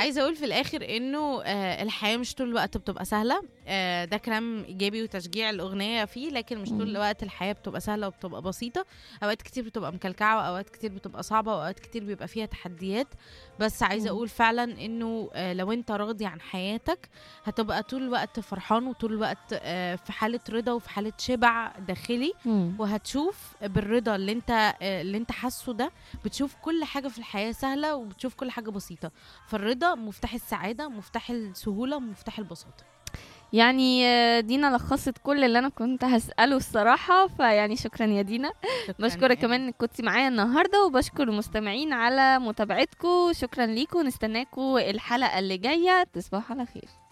عايزه اقول في الاخر انه آه الحياه مش طول الوقت بتبقى سهله آه ده كلام ايجابي وتشجيع الاغنيه فيه لكن مش طول مم. الوقت الحياه بتبقى سهله وبتبقى بسيطه اوقات كتير بتبقى مكلكعه واوقات كتير بتبقى صعبه واوقات كتير بيبقى فيها تحديات بس عايزه مم. اقول فعلا انه آه لو انت راضي عن حياتك هتبقى طول الوقت فرحان وطول الوقت آه في حاله رضا وفي حاله شبع داخلي مم. وهتشوف بالرضا اللي انت آه، اللي انت حاسه ده بتشوف كل حاجه في الحياه سهله وبتشوف كل حاجه بسيطه فالرضا مفتاح السعاده مفتاح السهوله مفتاح البساطه يعني آه، دينا لخصت كل اللي انا كنت هسأله الصراحة فيعني شكرا يا دينا شكراً بشكرك يا كمان انك كنتي معايا النهارده وبشكر المستمعين على متابعتكم شكرا ليكم نستناكم الحلقة اللي جاية تصبحوا على خير